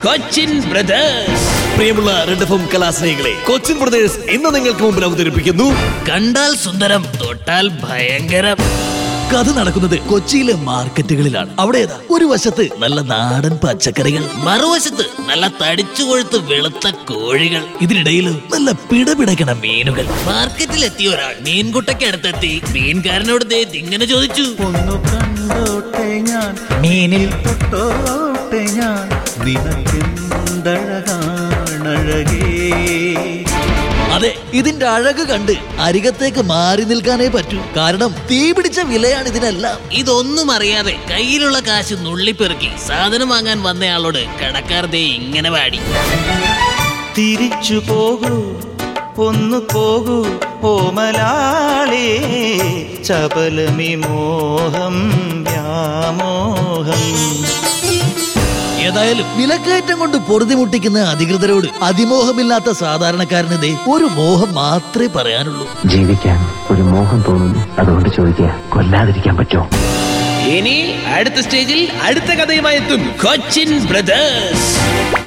Cochin brothers പ്രിയമുള്ള red F M കലാസ്നേഹികളെ Cochin brothers ഇന്ന് നിങ്ങൾക്ക് മുമ്പിൽ അവതരിപ്പിക്കുന്നു കണ്ടാൽ സുന്ദരം തൊട്ടാൽ ഭയങ്കരം കഥ നടക്കുന്നത് കൊച്ചിയിലെ മാർക്കറ്റുകളിലാണ് അവിടെ ഏതാ ഒരു വശത്ത് നല്ല നാടൻ പച്ചക്കറികൾ മറുവശത്ത് നല്ല തടിച്ചു കൊഴുത്ത് വെളുത്ത കോഴികൾ ഇതിനിടയിൽ നല്ല പിടപിടക്കണ മീനുകൾ മാർക്കറ്റിൽ എത്തിയ ഒരാൾ മീൻകുട്ടയ്ക്ക് അടുത്തെത്തി മീൻകാരനോട് ദേ ഇങ്ങനെ ചോദിച്ചു ഒന്നു കണ്ടോട്ടെ ഞാൻ മീനിൽ തൊട്ടോട്ടെ ഞാൻ നിനക്കെന്തഴകാണഴകേ അതെ ഇതിന്റെ അഴക് കണ്ട് അരികത്തേക്ക് മാറി നിൽക്കാനേ പറ്റൂ കാരണം തീ പിടിച്ച വിലയാണ് ഇതിനെല്ലാം ഇതൊന്നും അറിയാതെ കയ്യിലുള്ള കാശ് നുള്ളിപ്പെറുക്കി സാധനം വാങ്ങാൻ വന്നയാളോട് കടക്കാർ ദേ ഇങ്ങനെ പാടി തിരിച്ചു പോകൂ ഒന്നു പോകൂ ഓമലാളേ ചപലമി മോഹം വ്യാമോഹം ഏതായാലും വിലക്കയറ്റം കൊണ്ട് പൊറുതിമുട്ടിക്കുന്ന അധികൃതരോട് അതിമോഹമില്ലാത്ത സാധാരണക്കാരന് ദേ ഒരു മോഹം മാത്രമേ പറയാനുള്ളൂ ജീവിക്കാൻ ഒരു മോഹം തോന്നുന്നു അതുകൊണ്ട് ചോദിക്കുക കൊല്ലാതിരിക്കാൻ പറ്റുമോ ഇനി അടുത്ത സ്റ്റേജിൽ അടുത്ത കഥയുമായി എത്തും കൊച്ചിൻ ബ്രദേഴ്സ്